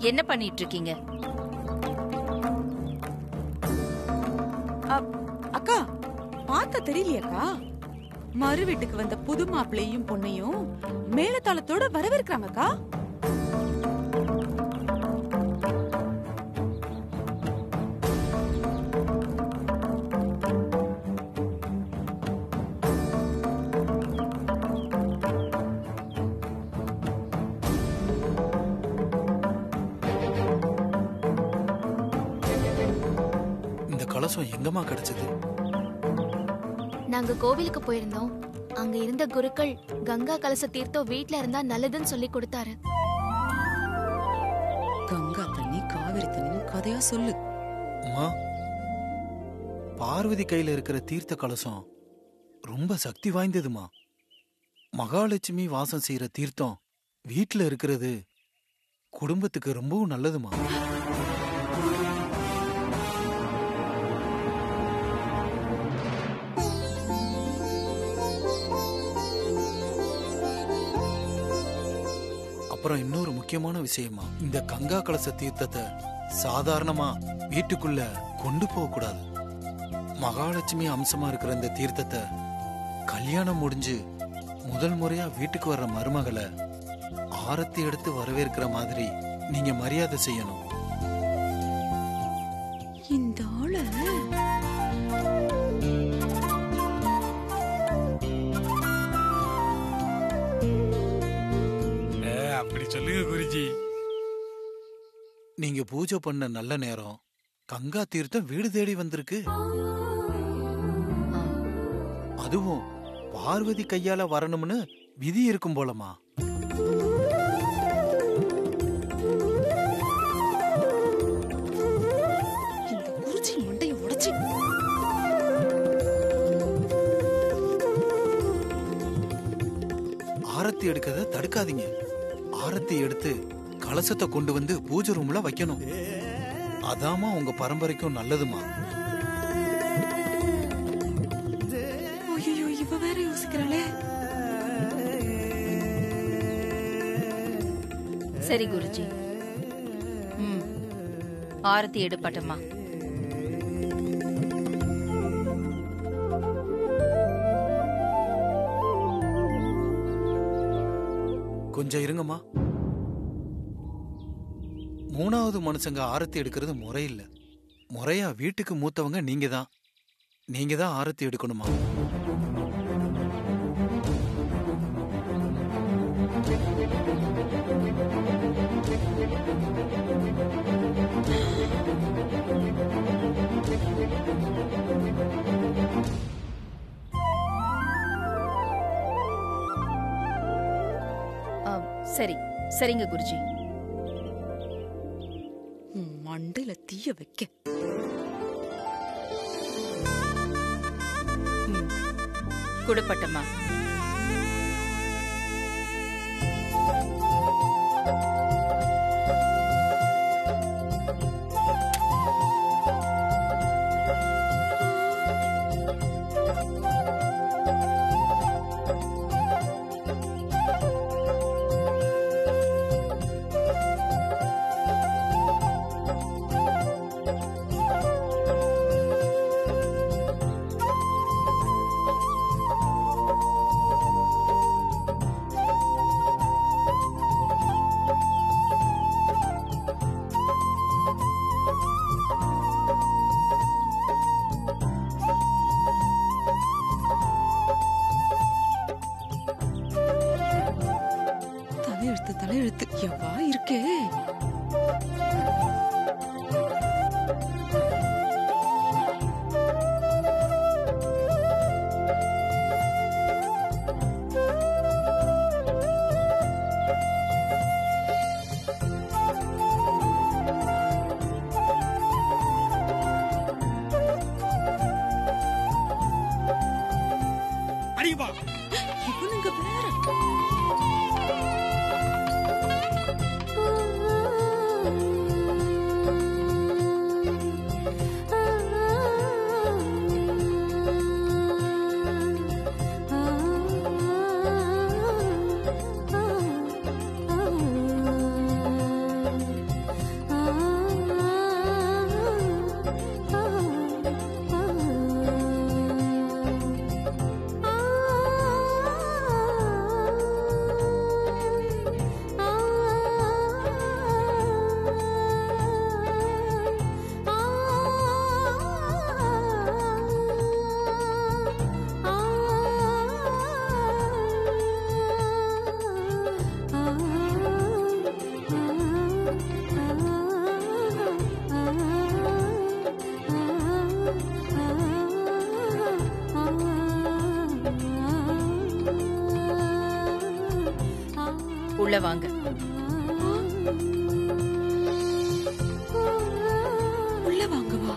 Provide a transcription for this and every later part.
என்ன பண்ணிட்டு இருக்கீங்க அப்- அக்கா பார்த்தா தெரியலையாக்கா மறு வீட்டுக்கு வந்த புது மாப்பிள்ளையும் பொண்ணையும் மேலதாளத்தோட வரவேற்கிறாங்கக்கா இந்த கலசம் எங்கம்மா கிடைச்சது நாங்க கோவிலுக்கு போயிருந்தோம் அங்க இருந்த குருக்கள் கங்கா கலச தீர்த்தம் வீட்ல இருந்தா நல்லதுன்னு சொல்லி கொடுத்தாரு கங்கா தண்ணி காவிரி தண்ணி கதையா சொல்லு அம்மா பார்வதி கையில இருக்கிற தீர்த்த கலசம் ரொம்ப சக்தி வாய்ந்ததுமா மகாலட்சுமி வாசம் செய்யற தீர்த்தம் வீட்ல இருக்கிறது குடும்பத்துக்கு ரொம்பவும் நல்லதுமா அப்புறம் இன்னொரு முக்கியமான விஷயமா இந்த கங்கா கலச தீர்த்தத்தை சாதாரணமா வீட்டுக்குள்ள கொண்டு போக கூடாது மகாலட்சுமி அம்சமா இருக்கிற இந்த தீர்த்தத்தை கல்யாணம் முடிஞ்சு முதல் முறையா வீட்டுக்கு வர்ற மருமகளை ஆரத்தி எடுத்து வரவேற்கிற மாதிரி நீங்க மரியாதை செய்யணும் இந்த ஆள ஏ, அப்படி சொல்லுங்க குருஜி நீங்க பூஜை பண்ண நல்ல நேரம் கங்கா தீர்த்தம் வீடு தேடி வந்திருக்கு அதுவும் பார்வதி கையால வரணும்னு விதி இருக்கும் போலமா இந்த குருஜி மண்டைய உடைச்சு ஆரத்தி எடுக்கிறத தடுக்காதீங்க ஆரத்தி எடுத்து கலசத்தை கொண்டு வந்து பூஜை ரூம்ல வைக்கணும் அதாம்மா உங்க பரம்பரைக்கும் நல்லதுமா ஐயோ இவ வேற யோசிக்கிறாளே சரி குருஜி ம் ஆரத்தி எடுப்பட்டம்மா கொஞ்சம் இருங்கம்மா மூணாவது மனுஷங்க ஆரத்தி எடுக்கிறது முறையில்ல முறையா வீட்டுக்கு மூத்தவங்க நீங்க தான் நீங்க தான் ஆரத்தி எடுக்கணுமா ஆ, சரி சரிங்க குருஜி உன் மண்டையில தீய வைக்க ம் கொடுப்பட்டம்மா தலையெழுத்து தலையெழுத்து எவ்வா இருக்கே அடிப்பா இவனுங்க வேற ஆ உள்ள வாங்க உள்ள வாங்க வா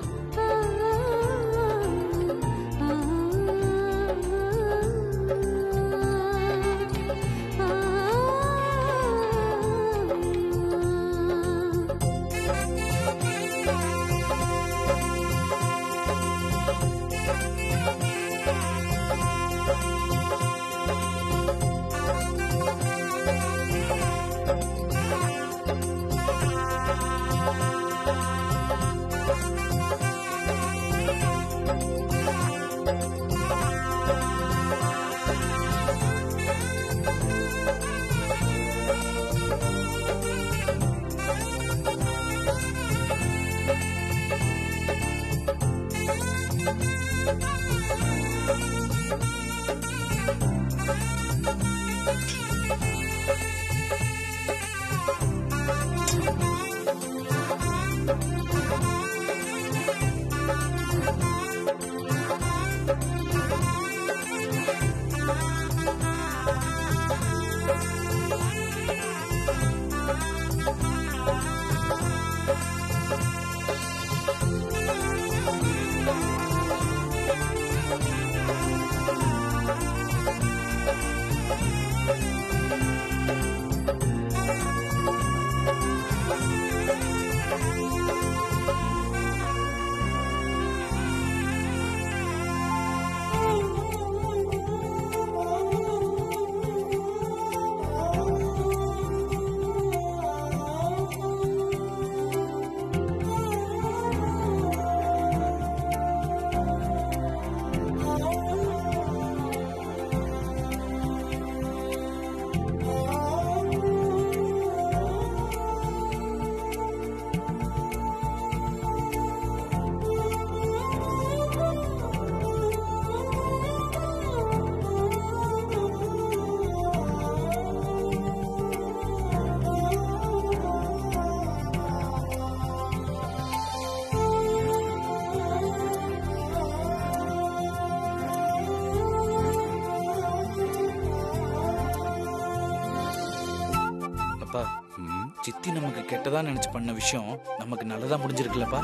அப்பா சித்தி நமக்கு கெட்டதா நினைச்சு பண்ண விஷயம் நமக்கு நல்லதா முடிஞ்சிருக்குல்லப்பா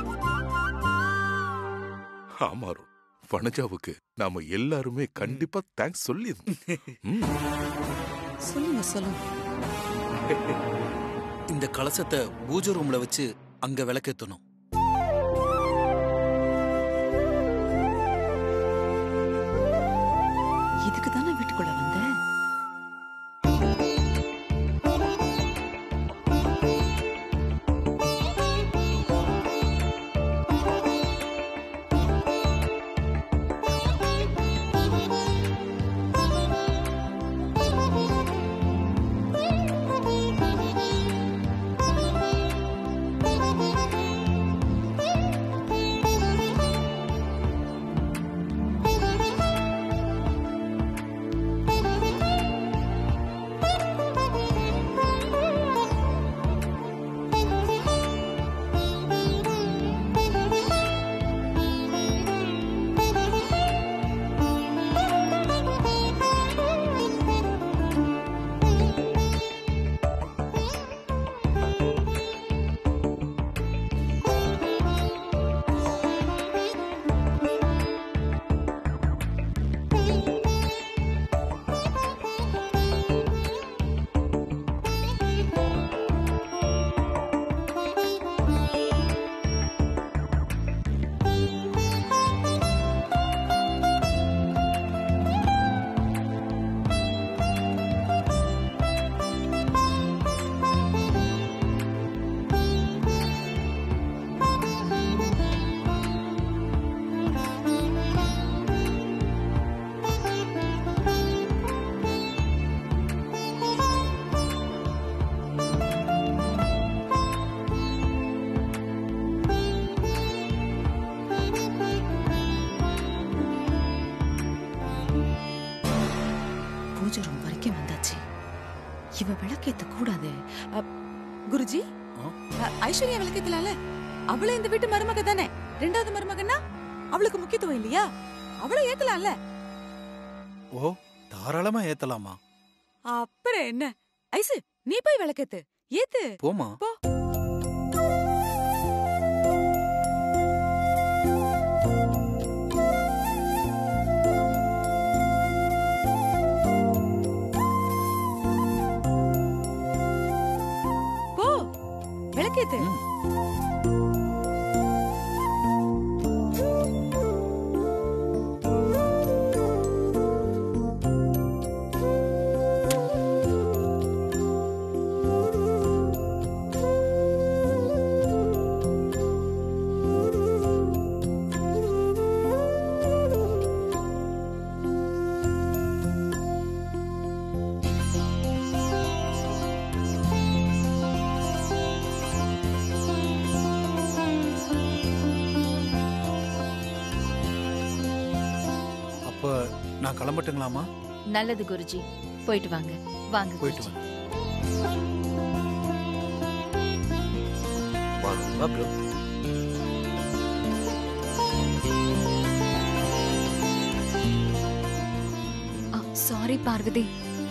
ஆமா அருண் வனஜாவுக்கு நாம எல்லாருமே கண்டிப்பா தேங்க்ஸ் சொல்லி சொல்லுங்க சொல்லுங்க இந்த கலசத்தை பூஜை ரூம்ல வச்சு அங்க விளக்கேத்தணும் இதுக்கு தானே வீட்டுக்குள்ள வந்த பூஜை ரூம் வரைக்கும் வந்தாச்சு இவ விளக்கேத்த கூடாது அ, குருஜி ஆ? அ, ஐஸ்வர்யா விளக்கேத்தலால அவளே இந்த வீட்டு மருமக தானே ரெண்டாவது மருமகன்னா அவளுக்கு முக்கியத்துவம் இல்லையா அவளை ஏத்தலாம்ல ஓ தாராளமா ஏத்தலாமா அப்புறம் என்ன ஐசு நீ போய் விளக்கேத்து ஏத்து போமா போ. போ விளக்கேத்து ம். அப்ப நான் கிளம்பட்டுங்களாமா நல்லது குருஜி போயிட்டு வாங்க வாங்க போயிட்டு குருஜி. வரேன் வா ப்ரோ சாரி பார்வதி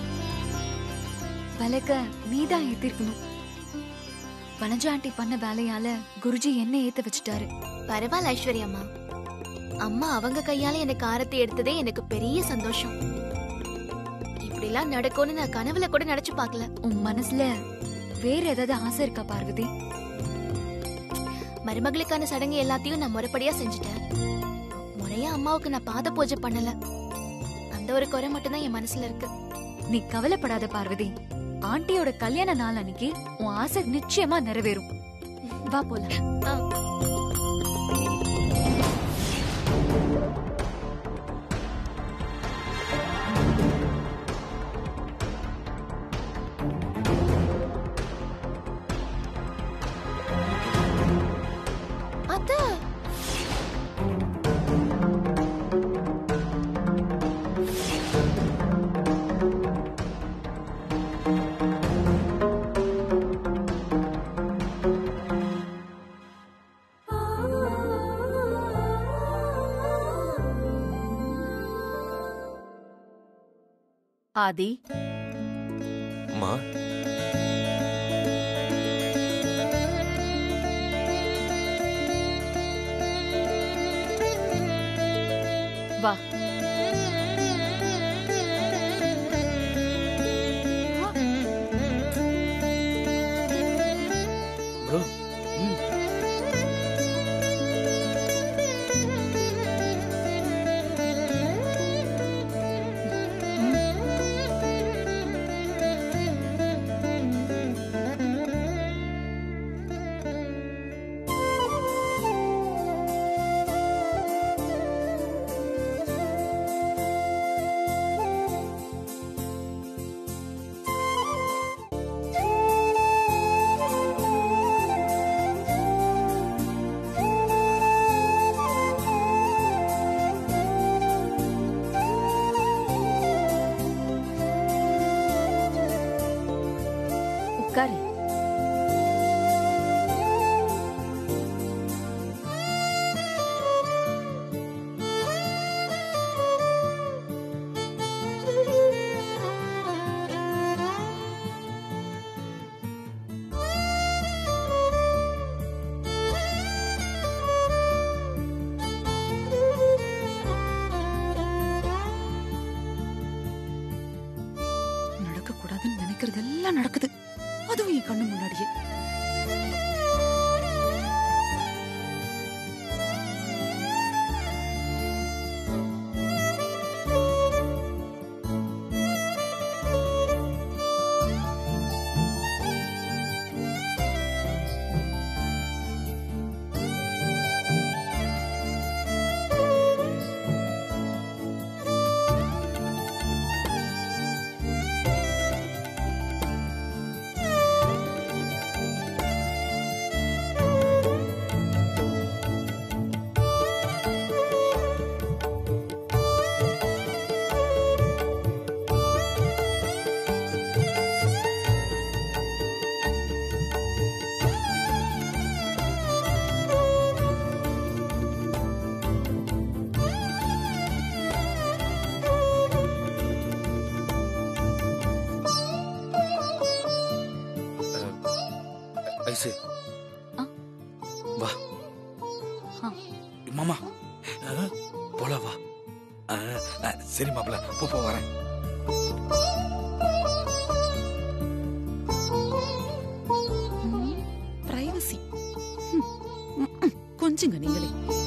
விளக்க நீதான் ஏத்திருக்கணும் வனஜா ஆண்டி பண்ண வேலையால குருஜி என்ன ஏத்த வச்சுட்டாரு பரவாயில்ல ஐஸ்வர்யம்மா அம்மா அவங்க கையால எனக்கு ஆரத்தி எடுத்ததே எனக்கு பெரிய சந்தோஷம் இப்படிலாம் நடக்கும்னு நான் கனவுல கூட நினைச்சு பார்க்கல உன் மனசுல வேற ஏதாவது ஆசை இருக்கா பார்வதி மருமகளுக்கான சடங்கு எல்லாத்தையும் நான் முறைப்படியா செஞ்சுட்டேன் முறையா அம்மாவுக்கு நான் பாத பூஜை பண்ணல அந்த ஒரு குறை மட்டும்தான் என் மனசுல இருக்கு நீ கவலைப்படாத பார்வதி ஆண்டியோட கல்யாண நாள் அன்னைக்கு உன் ஆசை நிச்சயமா நிறைவேறும் வா போலாம் அத்தை ஆதி அம்மா வா ப்ரோ ம் உட்காரு நடக்க கூடாதுன்னு நினைக்கிறதெல்லாம் நடக்குது அதுவும் என் கண்ணு முன்னாடியே கொலுசு ஆ. வா ஆ. மாமா போலாம் வா ஆ, ஆ, சரி மாப்பிள்ள போ போ வரேன் பிரைவசி கொஞ்சுங்க நீங்களே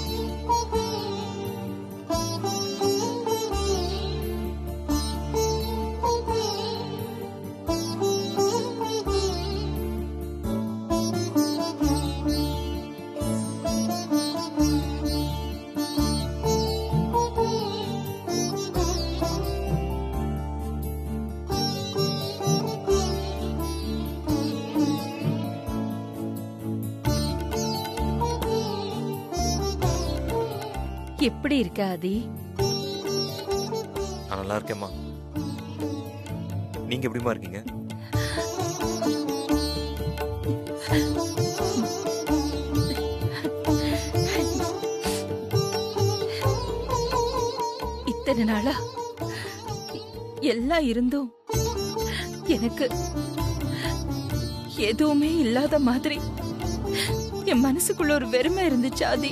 எப்படி இருக்க ஆதி நான் நல்லா இருக்கேம்மா நீங்க எப்படிம்மா இருக்கீங்க இத்தனை நாளா எல்லாம் இருந்தும் எனக்கு எதுவுமே இல்லாத மாதிரி என் மனசுக்குள்ள ஒரு வெறுமை இருந்துச்சு ஆதி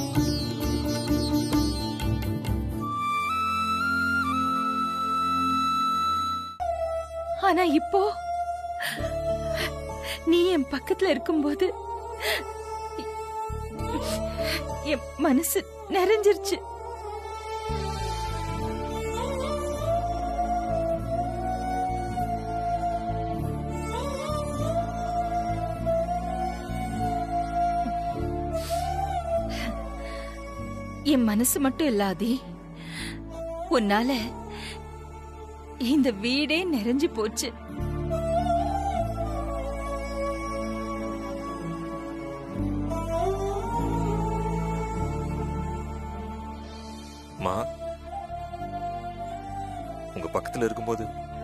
ஆனா இப்போ நீ என் பக்கத்துல இருக்கும்போது என் மனசு நிறைஞ்சிருச்சு என் மனசு மட்டும் இல்லாதே உன்னால இந்த வீடே நிறைஞ்சு போச்சு மா உங்க பக்கத்துல இருக்கும்போது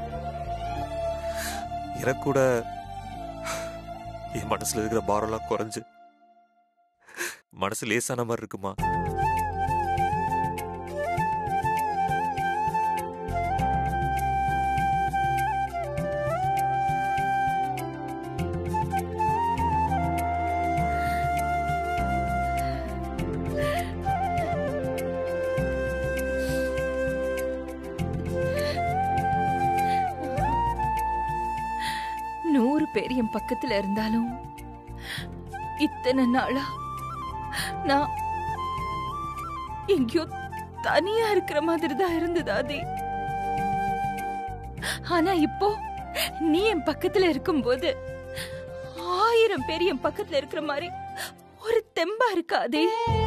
எனக்கு கூட என் மனசுல இருக்கிற பாரம்லாம் குறைஞ்சு மனசு லேசான மாதிரி இருக்குமா நூறு பேர் என் பக்கத்துல இருந்தாலும் இத்தனை நாளா நான் எங்கேயோ தனியா இருக்கிற மாதிரி தான் இருந்தது ஆதி ஆனா இப்போ நீ என் பக்கத்துல இருக்கும்போது ஆயிரம் பேர் என் பக்கத்துல இருக்கிற மாதிரி ஒரு தெம்பா இருக்காதே